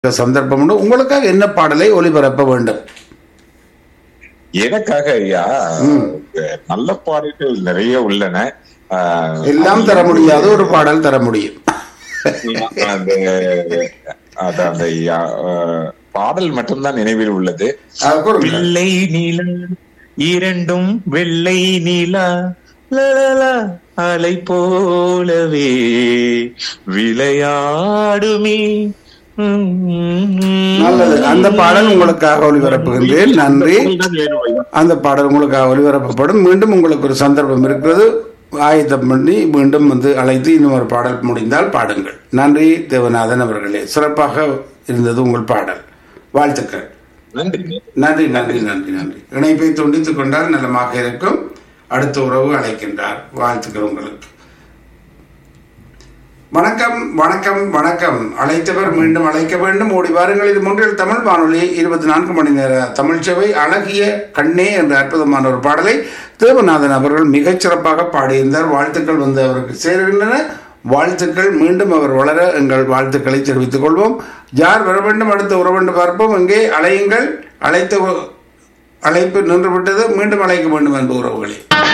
சந்தர்ப்பம் உண்டு உங்களுக்காக என்ன பாடலை ஒளிபரப்ப வேண்டும் எனக்காக ஐயா நல்ல பாடல்கள் நிறைய உள்ளன ஆஹ், எல்லாம் தர முடியாத ஒரு பாடல் தர முடியும் அந்த அது அந்த ஆஹ், பாடல் மட்டும்தான் நினைவில் உள்ளது அது கூறுங்க. வெள்ளை நிலா இரண்டும் வெள்ளை நிலா லலலா, அலை போலவே விளையாடுமே நல்லது அந்த பாடல் உங்களுக்காக ஒளிபரப்புகின்றேன் நன்றி அந்த பாடல் உங்களுக்காக ஒளிபரப்பப்படும் மீண்டும் உங்களுக்கு ஒரு சந்தர்ப்பம் இருக்கிறது ஆயத்தம் பண்ணி மீண்டும் வந்து அழைத்து இன்னும் ஒரு பாடல் முடிந்தால் பாடுங்கள் நன்றி தேவநாதன் அவர்களே சிறப்பாக இருந்தது உங்கள் பாடல் வாழ்த்துக்கள் நன்றி நன்றி நன்றி நன்றி நன்றி இணைப்பை துண்டித்துக் கொண்டால் நலமாக இருக்கும் அடுத்த உறவு அழைக்கின்றார் வாழ்த்துக்கள் உங்களுக்கு வணக்கம் வணக்கம் வணக்கம் அழைத்தவர் மீண்டும் அழைக்க வேண்டும் ஓடி வாருங்கள் இது மூன்றில் தமிழ் வானொலி இருபத்தி நான்கு மணி நேர தமிழ் சேவை அழகிய கண்ணே என்ற அற்புதமான ஒரு பாடலை தேவநாதன் அவர்கள் மிகச் சிறப்பாக பாடியிருந்தார் வாழ்த்துக்கள் வந்து அவருக்கு சேருகின்றன வாழ்த்துக்கள் மீண்டும் அவர் வளர எங்கள் வாழ்த்துக்களை தெரிவித்துக் கொள்வோம் யார் வர வேண்டும் அடுத்த உற வேண்டும் பார்ப்போம் இங்கே அழையுங்கள் அழைத்த உ- அழைப்பு நின்று விட்டது மீண்டும் அழைக்க வேண்டும் என்பது உறவுகளே